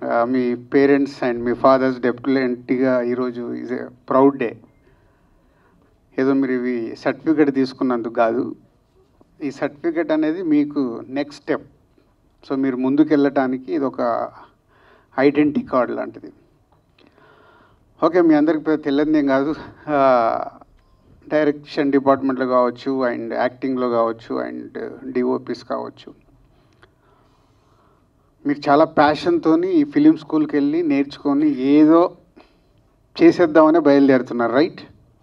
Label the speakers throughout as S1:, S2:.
S1: me parents and మీ fathers డెప్యులెంట్గా ఈరోజు ఈజ్ ఏ ప్రౌడ్ డే ఏదో మీరు ఇవి సర్టిఫికేట్ తీసుకున్నందుకు కాదు ఈ సర్టిఫికేట్ అనేది మీకు నెక్స్ట్ స్టెప్ సో మీరు ముందుకు వెళ్ళటానికి ఇది ఒక ఐడెంటిటీ కార్డ్ లాంటిది ఓకే మీ అందరికి పెద్ద తెలియదు ఏం కాదు డైరెక్షన్ డిపార్ట్మెంట్లో కావచ్చు అండ్ యాక్టింగ్లో కావచ్చు అండ్ డిఓపీస్ కావచ్చు మీరు చాలా ప్యాషన్తో ఈ ఫిలిం స్కూల్కి వెళ్ళి నేర్చుకొని ఏదో చేసేద్దామని బయలుదేరుతున్నారు రైట్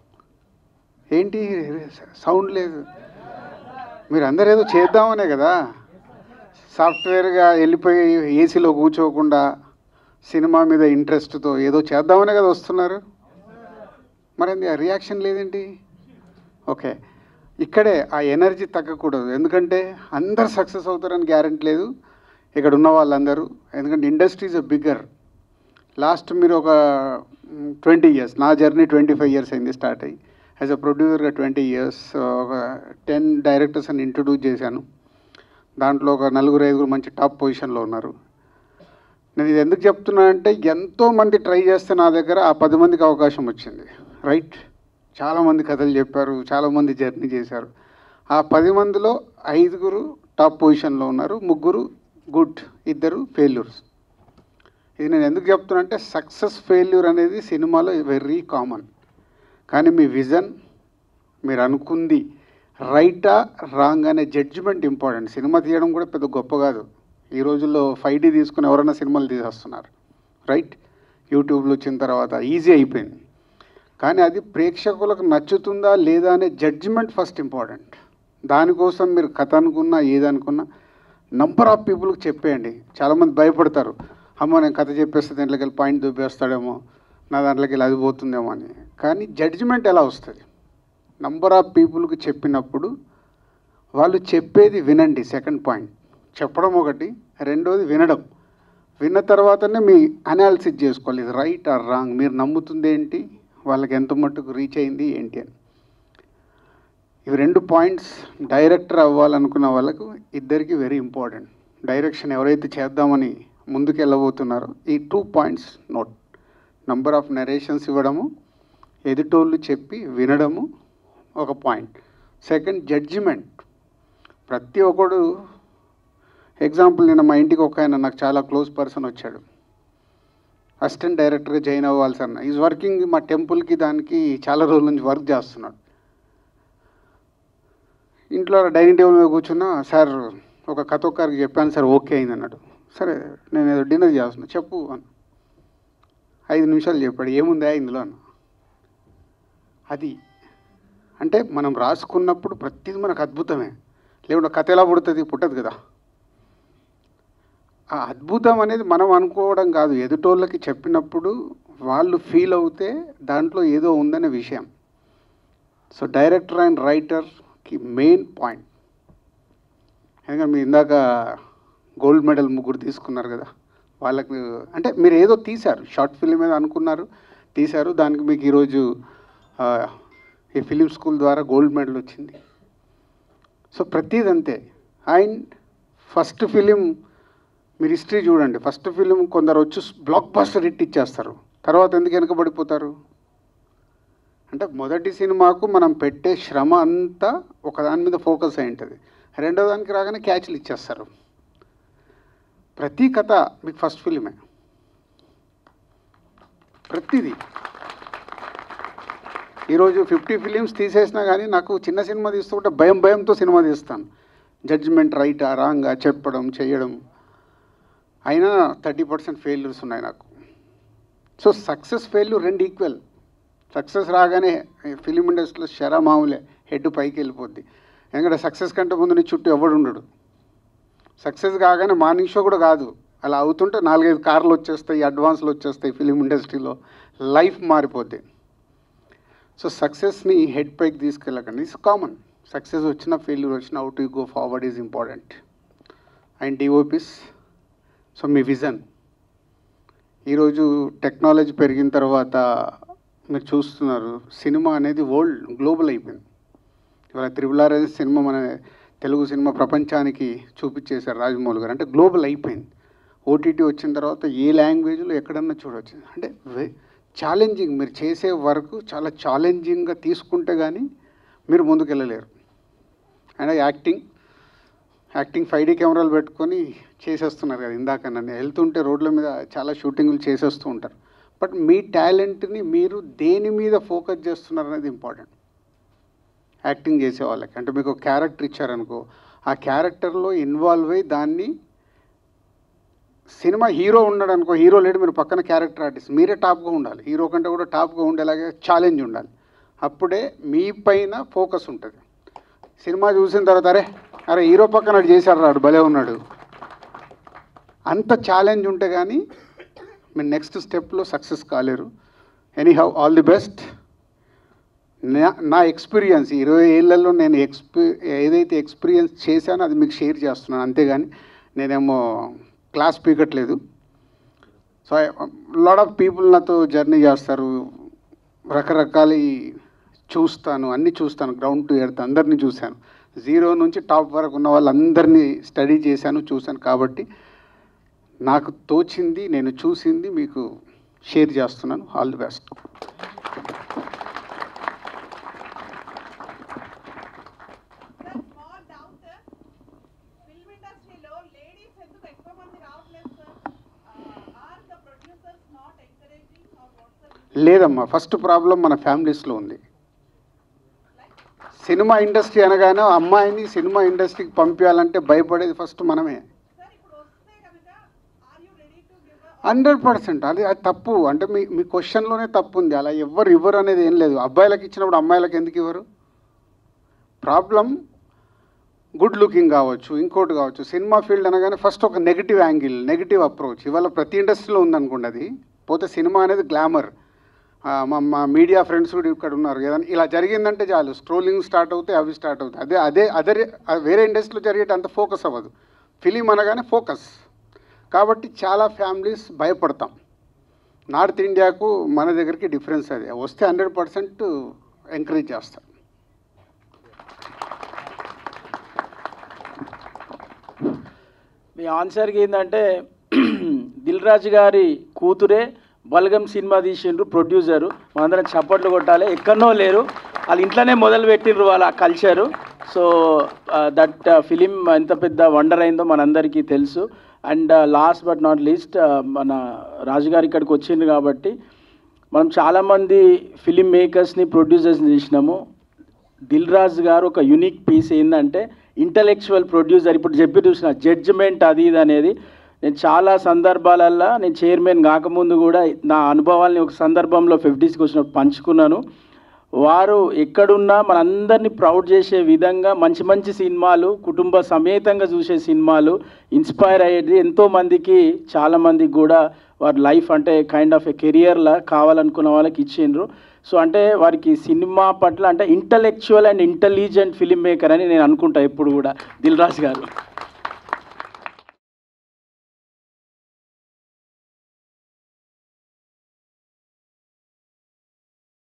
S1: ఏంటి సౌండ్ లేదు మీరు అందరు ఏదో చేద్దామనే కదా సాఫ్ట్వేర్గా వెళ్ళిపోయి ఏసీలో కూర్చోకుండా సినిమా మీద ఇంట్రెస్ట్తో ఏదో చేద్దామనే కదా వస్తున్నారు మరి ఆ రియాక్షన్ లేదేంటి ఓకే ఇక్కడే ఆ ఎనర్జీ తగ్గకూడదు ఎందుకంటే అందరు సక్సెస్ అవుతారని గ్యారెంటీ లేదు ఇక్కడ ఉన్న వాళ్ళందరూ ఎందుకంటే industry is a bigger last మీరు ఒక ట్వంటీ ఇయర్స్ నా జర్నీ ట్వంటీ ఫైవ్ ఇయర్స్ అయింది స్టార్ట్ అయ్యి యాజ్ అ ప్రొడ్యూసర్గా ట్వంటీ ఇయర్స్ ఒక టెన్ డైరెక్టర్స్ అని ఇంట్రడ్యూస్ చేశాను దాంట్లో ఒక నలుగురు ఐదుగురు మంచి టాప్ పొజిషన్లో ఉన్నారు నేను ఇది ఎందుకు చెప్తున్నా అంటే ఎంతోమంది ట్రై చేస్తే నా దగ్గర ఆ పది మందికి అవకాశం వచ్చింది రైట్ చాలామంది కథలు చెప్పారు చాలామంది జర్నీ చేశారు ఆ పది మందిలో ఐదుగురు టాప్ పొజిషన్లో ఉన్నారు ముగ్గురు గుడ్ ఇద్దరు ఫెయిల్యూర్స్ ఇది నేను ఎందుకు చెప్తున్నా అంటే సక్సెస్ ఫెయిల్యూర్ అనేది సినిమాలో వెరీ కామన్ కానీ మీ విజన్ మీరు అనుకుంది రైటా రాంగ్ అనే జడ్జిమెంట్ ఇంపార్టెంట్ సినిమా తీయడం కూడా పెద్ద గొప్ప కాదు ఈ రోజుల్లో ఫైవ్ డీ తీసుకుని ఎవరైనా సినిమాలు తీసేస్తున్నారు రైట్ యూట్యూబ్లో వచ్చిన తర్వాత ఈజీ అయిపోయింది కానీ అది ప్రేక్షకులకు నచ్చుతుందా లేదా అనే జడ్జిమెంట్ ఫస్ట్ ఇంపార్టెంట్ దానికోసం మీరు కథ అనుకున్నా ఏదనుకున్నా నంబర్ ఆఫ్ పీపుల్కి చెప్పేయండి చాలామంది భయపడతారు అమ్మో నేను కథ చెప్పేస్తే దాంట్లోకి వెళ్ళి పాయింట్ దూపేస్తాడేమో నా దాంట్లోకి వెళ్ళి అది పోతుందేమో అని కానీ జడ్జిమెంట్ ఎలా వస్తుంది నంబర్ ఆఫ్ పీపుల్కి చెప్పినప్పుడు వాళ్ళు చెప్పేది వినండి సెకండ్ పాయింట్ చెప్పడం ఒకటి రెండోది వినడం విన్న తర్వాతనే మీ అనాలిసిస్ చేసుకోవాలి ఇది రైట్ ఆర్ రాంగ్ మీరు నమ్ముతుంది ఏంటి వాళ్ళకి ఎంత మట్టుకు రీచ్ అయింది ఏంటి అని ఇవి రెండు పాయింట్స్ డైరెక్టర్ అవ్వాలనుకున్న వాళ్ళకు ఇద్దరికి వెరీ ఇంపార్టెంట్ డైరెక్షన్ ఎవరైతే చేద్దామని ముందుకు వెళ్ళబోతున్నారో ఈ two points note number of narrations ఇవ్వడము ఎదుటోళ్ళు చెప్పి వినడము ఒక పాయింట్ సెకండ్ జడ్జిమెంట్ ప్రతి ఒక్కడు ఎగ్జాంపుల్ నిన్న మా ఇంటికి ఒక ఆయన నాకు చాలా క్లోజ్ పర్సన్ వచ్చాడు అసిస్టెంట్ డైరెక్టర్గా జాయిన్ అవ్వాలి సార్ ఈజ్ వర్కింగ్ మా టెంపుల్కి దానికి చాలా రోజుల నుంచి వర్క్ చేస్తున్నాడు ఇంట్లో డైనింగ్ టేబుల్ మీద కూర్చున్నా సార్ ఒక కథ ఒక్కరికి చెప్పాను సార్ ఓకే అయింది అన్నాడు సరే నేను ఏదో డిన్నర్ చేస్తున్నా చెప్పు అన్న ఐదు నిమిషాలు చెప్పాడు ఏముందా ఇందులో అన్న అది అంటే మనం రాసుకున్నప్పుడు ప్రతిదీ మనకు అద్భుతమే లేకుంటే కథ ఎలా పుడుతుంది పుట్టదు కదా ఆ అద్భుతం అనేది మనం అనుకోవడం కాదు ఎదుటోళ్ళకి చెప్పినప్పుడు వాళ్ళు ఫీల్ అవుతే దాంట్లో ఏదో ఉందనే విషయం సో డైరెక్టర్ అండ్ రైటర్కి మెయిన్ పాయింట్ ఎందుకంటే మీరు ఇందాక గోల్డ్ మెడల్ ముగ్గురు తీసుకున్నారు కదా వాళ్ళకి అంటే మీరు ఏదో తీశారు షార్ట్ ఫిల్మ్ మీద అనుకున్నారు తీశారు దానికి మీకు ఈరోజు ఆ, ఈ ఫిలిం స్కూల్ ద్వారా గోల్డ్ మెడల్ వచ్చింది సో ప్రతిది అంతే అండ్ ఫస్ట్ ఫిలిం మీరు హిస్టరీ చూడండి ఫస్ట్ ఫిలిం కొందరు వచ్చి బ్లాక్ బస్టర్ హిట్ ఇచ్చేస్తారు తర్వాత ఎందుకు వెనకబడిపోతారు అంటే మొదటి సినిమాకు మనం పెట్టే శ్రమ అంతా ఒక దాని మీద ఫోకస్ అయి ఉంటుంది రెండో దానికి రాగానే క్యాచ్లు ఇచ్చేస్తారు ప్రతి కథ మీకు ఫస్ట్ ఫిలిమే ప్రతిదీ ఈరోజు ఫిఫ్టీ ఫిలిమ్స్ తీసేసినా కానీ నాకు చిన్న సినిమా తీస్తుంటే భయం భయంతో సినిమా తీస్తాను జడ్జిమెంట్ రైటా రాంగా చెప్పడం చేయడం అయినా థర్టీ పర్సెంట్ ఫెయిల్యూర్స్ ఉన్నాయి నాకు సో సక్సెస్ ఫెయిల్యూర్ రెండు ఈక్వల్ సక్సెస్ రాగానే ఫిలిం ఇండస్ట్రీలో శర మామూలే హెడ్ పైకి వెళ్ళిపోద్ది ఎందుకంటే సక్సెస్ కంటే ముందు నీ చుట్టూ ఎవడు ఉండడు సక్సెస్ కాగానే మార్నింగ్ షో కూడా కాదు అలా అవుతుంటే నాలుగైదు కార్లు వచ్చేస్తాయి అడ్వాన్స్లు వచ్చేస్తాయి ఫిలిం ఇండస్ట్రీలో లైఫ్ మారిపోద్ది సో సక్సెస్ని హెడ్ పైకి తీసుకెళ్ళకండి ఇట్స్ కామన్ సక్సెస్ వచ్చిన ఫెయిల్యూర్ వచ్చిన out you go forward is important and DOPs so మీ విజన్ ఈరోజు టెక్నాలజీ పెరిగిన తర్వాత మీరు చూస్తున్నారు సినిమా అనేది వరల్డ్ గ్లోబల్ అయిపోయింది ఇవాళ త్రిబులార్ అనే సినిమా మన తెలుగు సినిమా ప్రపంచానికి చూపించేశారు రాజమౌళి గారు అంటే గ్లోబల్ అయిపోయింది ఓటీటీ వచ్చిన తర్వాత ఏ లాంగ్వేజ్లో ఎక్కడన్నా చూడవచ్చు అంటే ఛాలెంజింగ్ మీరు చేసే వర్క్ చాలా ఛాలెంజింగ్గా తీసుకుంటే కానీ మీరు ముందుకెళ్ళలేరు and acting acting five D కెమెరాలు పెట్టుకొని చేసేస్తున్నారు కదా ఇందాక నన్ను వెళ్తుంటే రోడ్ల మీద చాలా షూటింగ్లు చేసేస్తూ ఉంటారు బట్ మీ టాలెంట్ని మీరు దేని మీద ఫోకస్ చేస్తున్నారు అనేది ఇంపార్టెంట్ యాక్టింగ్ చేసే వాళ్ళకి అంటే మీకు ఒక క్యారెక్టర్ ఇచ్చారనుకో ఆ క్యారెక్టర్లో ఇన్వాల్వ్ అయ్యి దాన్ని సినిమా హీరో ఉన్నాడు అనుకో హీరో లేడు మీరు పక్కన క్యారెక్టర్ ఆర్టిస్ట్ మీరే టాప్గా ఉండాలి హీరో కంటే కూడా టాప్గా ఉండేలాగే ఛాలెంజ్ ఉండాలి అప్పుడే మీ పైన ఫోకస్ ఉంటుంది సినిమా చూసిన తర్వాత అరే అరే హీరో పక్కన అటు చేశాడు రాడు భలే ఉన్నాడు అంత ఛాలెంజ్ ఉంటే కానీ మీరు నెక్స్ట్ స్టెప్లో సక్సెస్ కాలేరు anyhow all the best నా నా ఎక్స్పీరియన్స్ ఇరవై ఏళ్ళల్లో నేను ఎక్స్పీ ఏదైతే ఎక్స్పీరియన్స్ చేశానో అది మీకు షేర్ చేస్తున్నాను అంతేగాని నేనేమో క్లాస్ పీకట్లేదు సో లాట్ ఆఫ్ పీపుల్ నాతో జర్నీ చేస్తారు రకరకాల చూస్తాను అన్నీ చూస్తాను గ్రౌండ్ టు ఎర్త్ అందరినీ చూశాను జీరో నుంచి టాప్ వరకు ఉన్న వాళ్ళందరినీ స్టడీ చేశాను చూశాను కాబట్టి నాకు తోచింది నేను చూసింది మీకు షేర్ చేస్తున్నాను all the best
S2: sir small doubt film ఇండస్ట్రీలో లేడీస్ ఎందుకు ఎక్కువ మంది రావట్లేదు sir are the producers not encouraging or what's the
S1: లేదమ్మా ఫస్ట్ ప్రాబ్లం మన ఫ్యామిలీస్లో ఉంది సినిమా ఇండస్ట్రీ అనగానే అమ్మాయిని సినిమా ఇండస్ట్రీకి పంపించాలంటే భయపడేది ఫస్ట్ మనమే
S2: సార్ ఇప్పుడు వస్తే కనుక are you ready to give
S1: hundred percent అది అది తప్పు అంటే మీ మీ క్వశ్చన్లోనే తప్పు ఉంది అలా ఎవరు ఇవ్వరు అనేది ఏం లేదు అబ్బాయిలకు ఇచ్చినప్పుడు అమ్మాయిలకు ఎందుకు ఇవ్వరు ప్రాబ్లం గుడ్ లుకింగ్ కావచ్చు ఇంకోటి కావచ్చు సినిమా ఫీల్డ్ అనగానే ఫస్ట్ ఒక నెగిటివ్ యాంగిల్ నెగిటివ్ అప్రోచ్ ఇవాళ ప్రతి ఇండస్ట్రీలో ఉందనుకోండి అది పోతే సినిమా అనేది గ్లామర్ మా మా మీడియా ఫ్రెండ్స్ కూడా ఇక్కడ ఉన్నారు ఏదైనా ఇలా జరిగిందంటే చాలు స్క్రోలింగ్ స్టార్ట్ అవుతాయి అవి స్టార్ట్ అవుతాయి అదే అదే అదే వేరే ఇండస్ట్రీలో జరిగేటి అంత ఫోకస్ అవ్వదు ఫిలిం అనగానే ఫోకస్ కాబట్టి చాలా ఫ్యామిలీస్ భయపడతాం నార్త్ ఇండియాకు మన దగ్గరికి డిఫరెన్స్ అది వస్తే హండ్రెడ్ పర్సెంట్ ఎంకరేజ్ చేస్తాం
S3: మీ ఆన్సర్కి ఏంటంటే దిల్ రాజు గారి కూతురే బల్గం సినిమా తీసిండ్రు ప్రొడ్యూసరు మనందరం చప్పట్లు కొట్టాలి ఎక్కడనో లేరు వాళ్ళ ఇంట్లోనే మొదలు పెట్టిండ్రు వాళ్ళ కల్చరు సో దట్ ఫిలిం ఎంత పెద్ద వండర్ అయిందో మనందరికీ తెలుసు and last but not least మన రాజుగారు ఇక్కడికి వచ్చిండ్రు కాబట్టి మనం చాలామంది ఫిలిం మేకర్స్ని ప్రొడ్యూసర్స్ని చూసినాము దిల్ రాజు గారు ఒక యూనిక్ పీస్ ఏంటంటే ఇంటలెక్చువల్ ప్రొడ్యూసర్ ఇప్పుడు చెప్పి చూసిన జడ్జిమెంట్ అది ఇది అనేది నేను చాలా సందర్భాలల్లో నేను చైర్మన్ కాకముందు కూడా నా అనుభవాల్ని ఒక సందర్భంలో ఫిఫ్టీస్కి వచ్చినప్పుడు పంచుకున్నాను వారు ఎక్కడున్నా మనందరినీ ప్రౌడ్ చేసే విధంగా మంచి మంచి సినిమాలు కుటుంబ సమేతంగా చూసే సినిమాలు ఇన్స్పైర్ అయ్యేది ఎంతో మందికి చాలా మందికి కూడా వారి లైఫ్ అంటే కైండ్ ఆఫ్ ఎ కెరియర్లా కావాలనుకున్న వాళ్ళకి ఇచ్చిండ్రు సో అంటే వారికి సినిమా పట్ల అంటే intellectual and intelligent film maker అని నేను అనుకుంటా ఎప్పుడు కూడా దిల్ రాజు గారు